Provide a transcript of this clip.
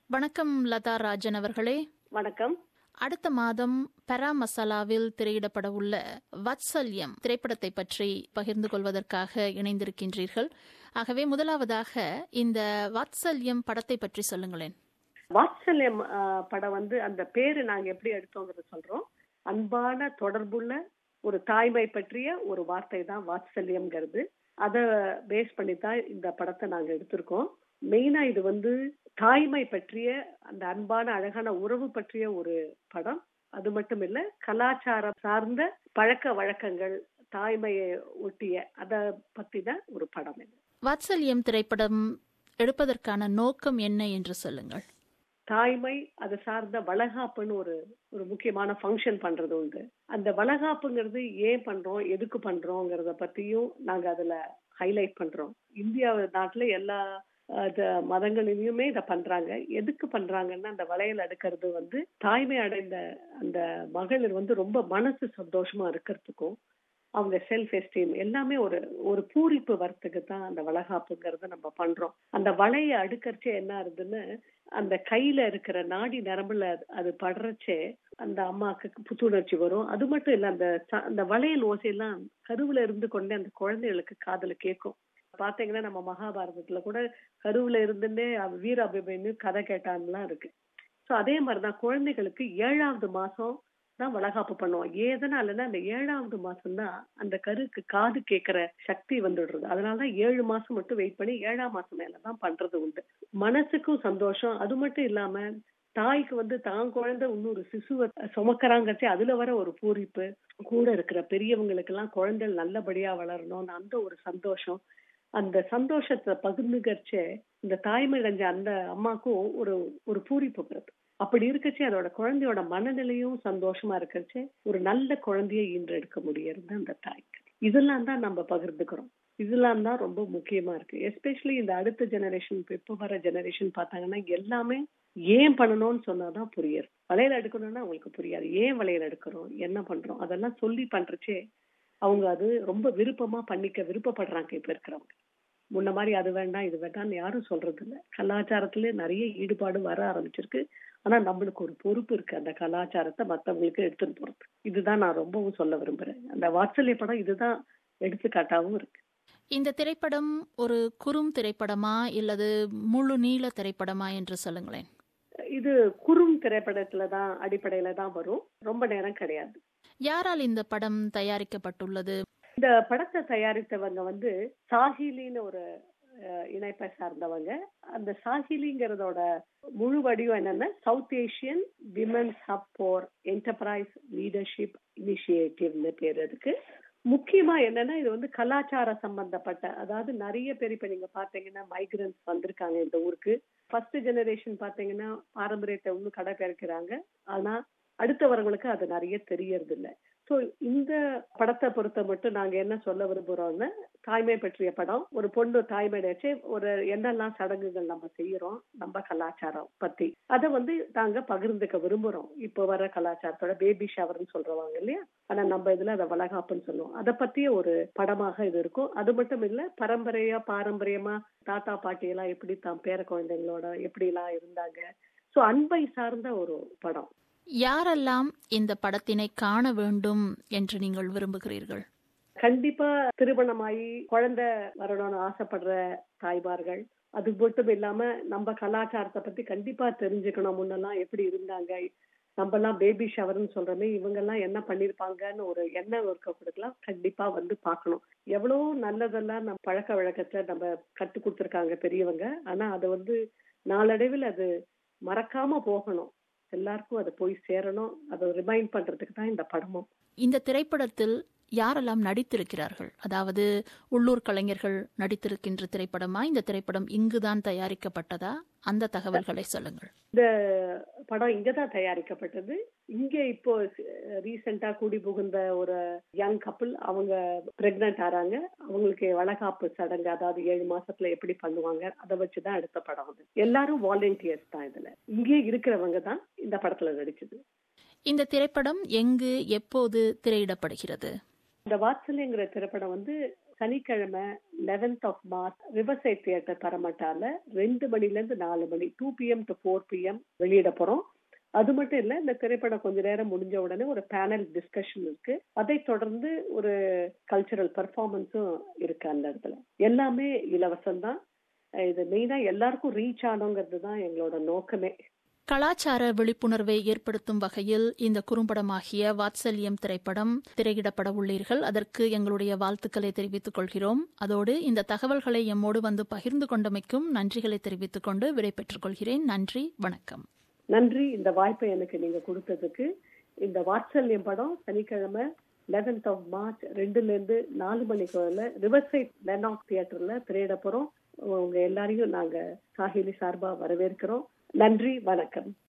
வணக்கம் லதா ராஜன் அவர்களே வணக்கம் அடுத்த மாதம் பரா மசாலாவில் திரையிடப்பட உள்ள வத்சல்யம் திரைப்படத்தை பற்றி பகிர்ந்து கொள்வதற்காக இணைந்திருக்கின்றீர்கள் ஆகவே முதலாவதாக இந்த வாத்சல்யம் படத்தை பற்றி சொல்லுங்களேன் வாத்சல்யம் ஆஹ், படம் வந்து அந்த பேரு நாங்க எப்படி எடுத்தோங்கிறத சொல்றோம் அன்பான தொடர்புள்ள ஒரு தாய்மை பற்றிய ஒரு வார்த்தை தான் வாத்சல்யம்ங்கிறது அதை பேஸ் பண்ணி தான் இந்த படத்தை நாங்க எடுத்திருக்கோம் மெயினா இது வந்து தாய்மை பற்றிய அந்த அன்பான அழகான உறவு பற்றிய ஒரு படம் அது மட்டும் இல்ல கலாச்சாரம் சார்ந்த பழக்க வழக்கங்கள் தாய்மையை ஒட்டிய அத பத்தி தான் ஒரு படம் இது வாத்சல்யம் திரைப்படம் எடுப்பதற்கான நோக்கம் என்ன என்று சொல்லுங்கள் தாய்மை அது சார்ந்த வளகாப்புன்னு ஒரு ஒரு முக்கியமான ஃபங்க்ஷன் பண்றது உண்டு அந்த வளகாப்புங்கிறது ஏன் பண்றோம் எதுக்கு பண்றோங்கிறத பத்தியும் நாங்க அதுல ஹைலைட் பண்றோம் இந்தியா நாட்டுல எல்லா அஹ், த- மதங்களிலுமே இத பண்றாங்க எதுக்கு பண்றாங்கன்னா அந்த வளையல் அடுக்கிறது வந்து தாய்மை அடைந்த அந்த மகளிர் வந்து ரொம்ப மனசு சந்தோஷமா இருக்கிறதுக்கும் அவங்க செல்ஃப் எஸ்டீம் எல்லாமே ஒரு ஒரு பூரிப்பு வரத்துக்கு தான் அந்த வளகாப்புங்கிறத நம்ம பண்றோம் அந்த வளைய அடுக்கறச்சே என்ன ஆகுதுன்னு அந்த கையில இருக்கிற நாடி நரம்புல அது- அது படுறச்சே அந்த அம்மாக்கு புத்துணர்ச்சி வரும் அது மட்டும் இல்ல அந்த ச- அந்த வளையல் ஓசையெல்லாம் கருவுல இருந்து கொண்டே அந்த குழந்தைகளுக்கு காதுல கேட்கும் பாத்தீங்கன்னா நம்ம மகாபாரதத்துல கூட கருவுல இருந்துட்டே அவ வீர அபிமன்யு கதை கேட்டான்லாம் இருக்கு சோ அதே மாதிரிதான் குழந்தைகளுக்கு ஏழாவது மாசம் தான் வளகாப்பு பண்ணுவோம் எதனாலன்னா அந்த ஏழாவது மாசம் தான் அந்த கருக்கு காது கேட்கிற சக்தி வந்துடுறது அதனாலதான் ஏழு மாசம் மட்டும் வெயிட் பண்ணி ஏழாம் மாசம் மேலதான் பண்றது உண்டு மனசுக்கும் சந்தோஷம் அது மட்டும் இல்லாம தாய்க்கு வந்து தான் குழந்தை இன்னொரு சிசுவை சுமக்கறாங்கச்சே அதுல வர ஒரு பூரிப்பு கூட இருக்கிற பெரியவங்களுக்கு எல்லாம் குழந்தைகள் நல்லபடியா வளரணும் அந்த ஒரு சந்தோஷம் அந்த சந்தோஷத்தை பகிர்ந்துக்கச்சே இந்த தாய்மை அடைஞ்ச அந்த அம்மாக்கும் ஒரு ஒரு பூரிப்பு வருது அப்படி இருக்கச்சே அதோட குழந்தையோட மனநிலையும் சந்தோஷமா இருக்கச்சே ஒரு நல்ல குழந்தைய ஈன்றெடுக்க முடியறது அந்த தாய்க்கு இதெல்லாம் தான் நம்ம பகிர்ந்துக்கிறோம் இதெல்லாம் தான் ரொம்ப முக்கியமா இருக்கு எஸ்பெஷலி இந்த அடுத்த ஜெனரேஷன் இப்ப வர ஜெனரேஷன் பார்த்தாங்கன்னா எல்லாமே ஏன் பண்ணணும்னு சொன்னாதான் புரியாது வளையல் எடுக்கணும்னா அவங்களுக்கு புரியாது ஏன் வளையல் எடுக்கிறோம் என்ன பண்றோம் அதெல்லாம் சொல்லி பண்றச்சே அவங்க அது ரொம்ப விருப்பமா பண்ணிக்க விருப்பப்படுறாங்க இப்ப இருக்கிறவங்க முன்ன மாதிரி அது வேண்டாம் இது வேண்டாம்னு யாரும் சொல்றது இல்ல கலாச்சாரத்துல நிறைய ஈடுபாடு வர ஆரம்பிச்சிருக்கு ஆனா நம்மளுக்கு ஒரு பொறுப்பு இருக்கு அந்த கலாச்சாரத்தை மத்தவங்களுக்கு எடுத்துட்டு போறது இதுதான் நான் ரொம்பவும் சொல்ல விரும்புறேன் அந்த வாத்சல்ய படம் இதுதான் எடுத்துக்காட்டாவும் இருக்கு இந்த திரைப்படம் ஒரு குறும் திரைப்படமா இல்லது முழு நீள திரைப்படமா என்று சொல்லுங்களேன் இது குறும் திரைப்படத்துல தான் அடிப்படையில தான் வரும் ரொம்ப நேரம் கிடையாது யாரால் இந்த படம் தயாரிக்கப்பட்டுள்ளது இந்த படத்தை தயாரித்தவங்க வந்து சாஹிலின்னு ஒரு அஹ், இணைப்பை சார்ந்தவங்க அந்த சாஹிலிங்கிறதோட முழு வடிவம் என்னன்னா South Asian women's hub for enterprise leadership இனிஷியேட்டிவ்னு பேர் அதுக்கு முக்கியமா என்னன்னா இது வந்து கலாச்சார சம்பந்தப்பட்ட அதாவது நிறைய பேர் இப்ப நீங்க பாத்தீங்கன்னா மைக்ரன்ஸ் வந்திருக்காங்க இந்த ஊருக்கு ஃபர்ஸ்ட் ஜெனரேஷன் பாத்தீங்கன்னா பாரம்பரியத்தை இன்னும் கடைபிடிக்கிறாங்க ஆனா அடுத்தவர்களுக்கு அது நிறைய தெரியறது இல்ல சோ இந்த படத்தை பொறுத்த மட்டும் நாங்க என்ன சொல்ல விரும்புறோம்னா தாய்மை பற்றிய படம் ஒரு பொண்ணு தாய்மை நினைச்சு ஒரு என்னெல்லாம் சடங்குகள் நம்ம செய்யறோம் நம்ம கலாச்சாரம் பத்தி அதை வந்து நாங்க பகிர்ந்துக்க விரும்புறோம் இப்போ வர கலாச்சாரத்தோட பேபி ஷவர்னு சொல்றவாங்க இல்லையா ஆனா நம்ம இதுல அதை வளகாப்புன்னு சொல்லுவோம் அதை பத்திய ஒரு படமாக இது இருக்கும் அது மட்டும் இல்ல பரம்பரையா பாரம்பரியமா தாத்தா பாட்டி எல்லாம் எப்படி தான் பேர குழந்தைங்களோட எப்படி எல்லாம் இருந்தாங்க சோ அன்பை சார்ந்த ஒரு படம் யாரெல்லாம் இந்த படத்தினை காண வேண்டும் என்று நீங்கள் விரும்புகிறீர்கள் கண்டிப்பா திருமணமாயி குழந்தை வரணும்னு ஆசைப்படுற தாய்மார்கள் அது மட்டும் இல்லாம நம்ம கலாச்சாரத்தை பத்தி கண்டிப்பா தெரிஞ்சுக்கணும் முன்னெல்லாம் எப்படி இருந்தாங்க நம்ம எல்லாம் பேபி ஷவர்னு சொல்றோமே இவங்க எல்லாம் என்ன பண்ணிருப்பாங்கன்னு ஒரு எண்ணம் இருக்கக்கூடியலாம் கண்டிப்பா வந்து பார்க்கணும் எவ்வளவு நல்லதெல்லாம் நம்ம பழக்க வழக்கத்தை நம்ம கத்து கொடுத்துருக்காங்க பெரியவங்க ஆனா அதை வந்து நாளடைவில் அது மறக்காம போகணும் எல்லாருக்கும் அது போய் சேரணும் அதை ரிமைண்ட் பண்றதுக்கு தான் இந்த படமும் இந்த திரைப்படத்தில் யாரெல்லாம் நடித்திருக்கிறார்கள் அதாவது உள்ளூர் கலைஞர்கள் நடித்திருக்கின்ற திரைப்படமா இந்த திரைப்படம் இங்குதான் தயாரிக்கப்பட்டதா அந்த தகவல்களை சொல்லுங்கள் இந்த படம் இங்கதான் தயாரிக்கப்பட்டது இங்க இப்போ ரீசெண்டா கூடி புகுந்த ஒரு யங் கப்பிள் அவங்க பிரெக்னன்ட் ஆறாங்க அவங்களுக்கு வளகாப்பு சடங்கு அதாவது ஏழு மாசத்துல எப்படி பண்ணுவாங்க அதை வச்சுதான் எடுத்த படம் அது எல்லாரும் வாலண்டியர்ஸ் தான் இதுல இங்கே இருக்கிறவங்க தான் இந்த படத்துல நடிச்சது இந்த திரைப்படம் எங்கு எப்போது திரையிடப்படுகிறது இந்த வாத்சல்யங்கிற திரைப்படம் வந்து சனிக்கிழமை eleventh of March Riverside Theatre பரமட்டால ரெண்டு மணில இருந்து நாலு மணி two PM to four PM வெளியிட போறோம் அது மட்டும் இல்ல இந்த திரைப்படம் கொஞ்ச நேரம் முடிஞ்ச உடனே ஒரு பேனல் டிஸ்கஷன் இருக்கு அதை தொடர்ந்து ஒரு கல்ச்சரல் பர்ஃபார்மன்ஸும் இருக்கு அந்த இடத்துல எல்லாமே இலவசம் தான் இது மெயினா எல்லாருக்கும் ரீச் ஆனோங்கிறது தான் எங்களோட நோக்கமே கலாச்சார விழிப்புணர்வை ஏற்படுத்தும் வகையில் இந்த குறும்படமாகிய வாத்சல்யம் திரைப்படம் திரையிடப்பட உள்ளீர்கள் அதற்கு எங்களுடைய வாழ்த்துக்களை தெரிவித்துக் கொள்கிறோம் அதோடு இந்த தகவல்களை எம்மோடு வந்து பகிர்ந்து கொண்டமைக்கும் நன்றிகளை தெரிவித்துக் கொண்டு விடைபெற்றுக் கொள்கிறேன் நன்றி வணக்கம் நன்றி இந்த வாய்ப்பை எனக்கு நீங்க கொடுத்ததுக்கு இந்த வாத்சல்யம் படம் சனிக்கிழமை லெவன்த் ஆஃப் மார்ச் ரெண்டுல இருந்து நாலு மணிக்கு வரல ரிவர்சைட் லெனாக் தியேட்டர்ல திரையிட போறோம் உங்க எல்லாரையும் நாங்க சாஹிலி சார்பா வரவேற்கிறோம் நன்றி வணக்கம்